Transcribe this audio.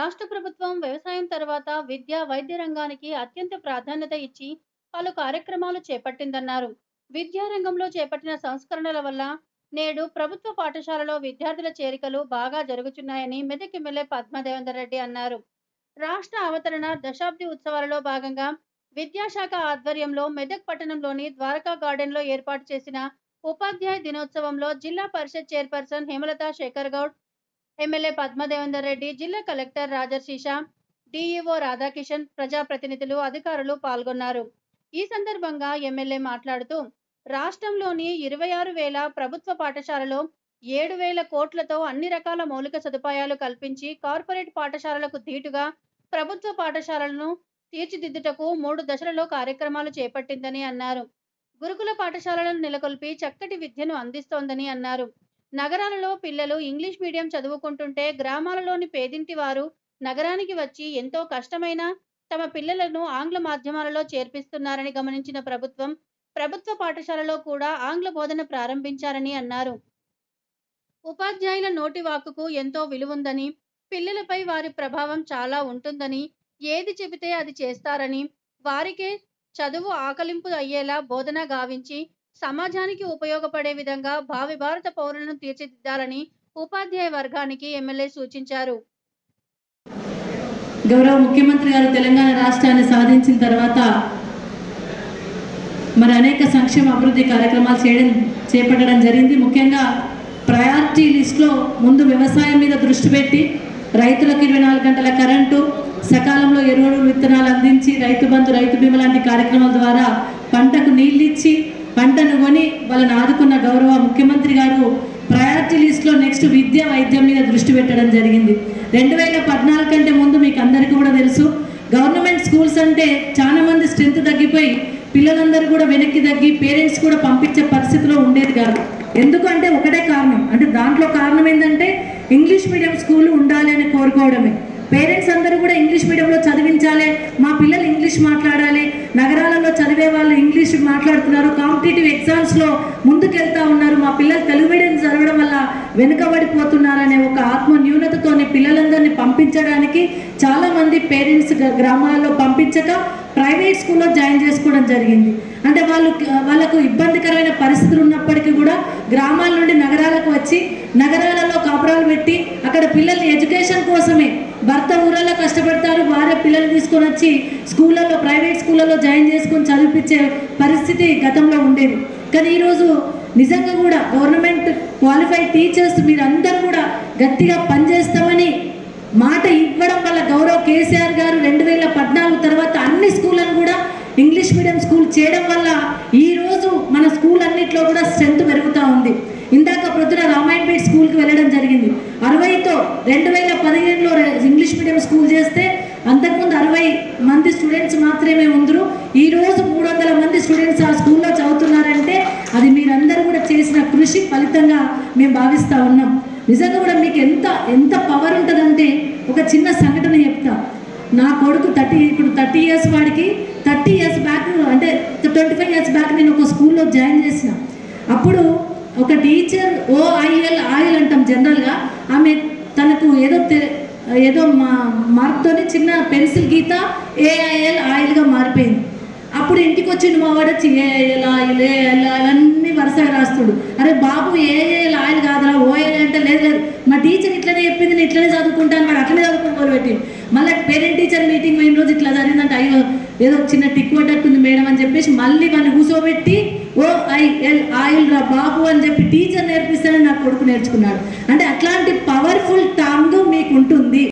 రాష్ట్ర ప్రభుత్వం వ్యవసాయం తర్వాత విద్య, వైద్య రంగానికి అత్యంత ప్రాధాన్యత ఇచ్చి పలు కార్యక్రమాలు చేపట్టిందన్నారు. విద్యా రంగంలో చేపట్టిన సంస్కరణల వల్ల నేడు ప్రభుత్వ పాఠశాలలో విద్యార్థుల చేరికలు బాగా జరుగుతున్నాయని మెదక్ ఎమ్మెల్యే పద్మా దేవేందర్ రెడ్డి అన్నారు. రాష్ట్ర అవతరణ దశాబ్ది ఉత్సవాలలో భాగంగా విద్యాశాఖ ఆధ్వర్యంలో మెదక్ పట్టణంలోని ద్వారకా గార్డెన్లో ఏర్పాటు చేసిన ఉపాధ్యాయ దినోత్సవంలో జిల్లా పరిషత్ చైర్పర్సన్ హేమలత శేఖర్ గౌడ్, ఎమ్మెల్యే పద్మా దేవేందర్ రెడ్డి, జిల్లా కలెక్టర్ రాజర్షిషా, డీఈఓ రాధాకిషన్, ప్రజాప్రతినిధులు, అధికారులు పాల్గొన్నారు. ఈ సందర్భంగా ఎమ్మెల్యే మాట్లాడుతూ రాష్ట్రంలోని ఇరవై ఆరు వేల ప్రభుత్వ పాఠశాలలో ఏడు వేల కోట్లతో అన్ని రకాల మౌలిక సదుపాయాలు కల్పించి కార్పొరేట్ పాఠశాలలకు ధీటుగా ప్రభుత్వ పాఠశాలలను తీర్చిదిద్దుటకు మూడు దశలలో కార్యక్రమాలు చేపట్టిందని అన్నారు. గురుకుల పాఠశాలలను నెలకొల్పి చక్కటి విద్యను అందిస్తోందని అన్నారు. నగరాలలో పిల్లలు ఇంగ్లీష్ మీడియం చదువుకుంటుంటే గ్రామాలలోని పేదింటి వారు నగరానికి వచ్చి ఎంతో కష్టమైనా తమ పిల్లలను ఆంగ్ల మాధ్యమాలలో చేర్పిస్తున్నారని గమనించిన ప్రభుత్వం ప్రభుత్వ పాఠశాలలో కూడా ఆంగ్ల బోధన ప్రారంభించారని అన్నారు. ఉపాధ్యాయుల నోటి వాక్కుకు ఎంతో విలువుందని, పిల్లలపై వారి ప్రభావం చాలా ఉంటుందని, ఏది చెబితే అది చేస్తారని, వారికే చదువు ఆకలింపు అయ్యేలా బోధన గావించి సమాజానికి ఉపయోగపడే విధంగా భావి భారత పౌరులను తీర్చిదిద్దాలని ఉపాధ్యాయ వర్గానికి ఎమ్మెల్యే సూచించారు. గౌరవ ముఖ్యమంత్రి గారు తెలంగాణ రాష్ట్రాన్ని సాధించిన తర్వాత మరి అనేక సంక్షేమ అభివృద్ధి కార్యక్రమాలు చేయడం చేపట్టడం జరిగింది ముఖ్యంగా ప్రయారిటీ లిస్ట్లో ముందు వ్యవసాయం మీద దృష్టి పెట్టి రైతులకు ఇరవై నాలుగు గంటల కరెంటు సకాలంలో ఎరువులు విత్తనాలు అందించి రైతు బంధు రైతు బీమా లాంటి కార్యక్రమాల ద్వారా పంటకు నీళ్ళిచ్చి పంటను కొని వాళ్ళని ఆదుకున్న గౌరవ ముఖ్యమంత్రి గారు ప్రయారిటీ లిస్ట్లో నెక్స్ట్ విద్య వైద్యం మీద దృష్టి పెట్టడం జరిగింది రెండు వేల పద్నాలుగు కంటే ముందు మీకు అందరికీ కూడా తెలుసు గవర్నమెంట్ స్కూల్స్ అంటే చాలా మంది స్ట్రెంత్ తగ్గిపోయి పిల్లలందరూ కూడా వెనక్కి తగ్గి పేరెంట్స్ కూడా పంపించే పరిస్థితిలో ఉండేది కాదు ఎందుకంటే ఒకటే కారణం అంటే దాంట్లో కారణం ఏంటంటే ఇంగ్లీష్ మీడియం స్కూల్ ఉండాలి అని కోరుకోవడమే పేరెంట్స్ అందరూ కూడా ఇంగ్లీష్ మీడియంలో చదివించాలి మా పిల్లలు ఇంగ్లీష్ మాట్లాడాలి నగరాలలో చదివే వాళ్ళు ఇంగ్లీష్ మాట్లాడుతున్నారు కాంపిటేటివ్ ఎగ్జామ్స్లో ముందుకెళ్తా ఉన్నారు మా పిల్లలు తెలుగు మీడియం చదవడం వల్ల వెనుకబడిపోతున్నారనే ఒక ఆత్మ న్యూనతతోని పిల్లలందరినీ పంపించడానికి చాలామంది పేరెంట్స్ గ్రామాలలో పంపించక ప్రైవేట్ స్కూల్లో జాయిన్ చేసుకోవడం జరిగింది అంటే వాళ్ళు వాళ్ళకు ఇబ్బందికరమైన పరిస్థితులు ఉన్నప్పటికీ కూడా గ్రామాల నుండి నగరాలకు వచ్చి నగరాలలో కాపురాలు పెట్టి అక్కడ పిల్లల్ని ఎడ్యుకేషన్ కోసమే భర్త ఊరల్లో కష్టపడతారు భార్య పిల్లలు తీసుకొని వచ్చి స్కూళ్ళల్లో ప్రైవేట్ స్కూళ్ళలో జాయిన్ చేసుకొని చదివిపించే పరిస్థితి గతంలో ఉండేది కానీ ఈరోజు నిజంగా కూడా గవర్నమెంట్ క్వాలిఫైడ్ టీచర్స్ మీరందరూ కూడా గట్టిగా పనిచేస్తామని మాట ఇవ్వడం వల్ల గౌరవ్ కేసీఆర్ గారు రెండు వేల పద్నాలుగు తర్వాత అన్ని స్కూళ్ళను కూడా ఇంగ్లీష్ మీడియం స్కూల్ చేయడం వల్ల ఈరోజు మన స్కూల్ అన్నిట్లో కూడా స్ట్రెంత్ పెరుగుతూ ఉంది ఇందాక ప్రొద్దున రామాయణపేట స్కూల్కి వెళ్ళడం జరిగింది అరవైతో రెండు వేల పదిహేనులో ఇంగ్లీష్ మీడియం స్కూల్ చేస్తే అంతకుముందు అరవై మంది స్టూడెంట్స్ మాత్రమే ఉందరు ఈరోజు మూడు వందల మంది స్టూడెంట్స్ ఆ స్కూల్లో చదువుతున్నారంటే అది మీరందరూ కూడా చేసిన కృషి ఫలితంగా మేము భావిస్తూ ఉన్నాం నిజంగా కూడా మీకు ఎంత ఎంత పవర్ ఉంటుందంటే ఒక చిన్న సంఘటన చెప్తా నా కొడుకు థర్టీ ఇప్పుడు థర్టీ ఇయర్స్ వాడికి థర్టీ ఇయర్స్ బ్యాక్ అంటే ట్వంటీ ఫైవ్ ఇయర్స్ బ్యాక్ నేను ఒక స్కూల్లో జాయిన్ చేసిన అప్పుడు ఒక టీచర్ ఓఐఎల్ ఆయిల్ అంటాం జనరల్గా ఆమె తనకు ఏదో ఏదో మా మార్క్తోని చిన్న పెన్సిల్ గీత ఏఐఎల్ ఆయిల్గా మారిపోయింది అప్పుడు ఇంటికి వచ్చిండు మా వాడు వచ్చి ఏఎల్ ఆయిల్ ఏఎల్ ఆయిల్ అన్నీ వరుసగా రాస్తుడు అరే బాబు ఏఎల్ ఆయిల్ కాదురా ఓఎల్ అంటే లేదు లేదు మా టీచర్ ఇట్లనే చెప్పింది నేను ఇట్లనే చదువుకుంటాను వాడు అట్లనే చదువుకోవాలి పెట్టి మళ్ళీ పేరెంట్ టీచర్ మీటింగ్ పోయిన రోజు ఇట్లా జరిగిందంటే అయ్యో ఏదో చిన్న టిక్ పడ్డట్టుంది మేడం అని చెప్పేసి మళ్ళీ వాళ్ళు కూర్చోబెట్టి ఓ ఐ ఎల్ ఆయిల్ రా బాబు అని చెప్పి టీచర్ నేర్పిస్తానని నా కొడుకు నేర్చుకున్నాడు అంటే అట్లాంటి పవర్ఫుల్ టాంగ్ మీకు ఉంటుంది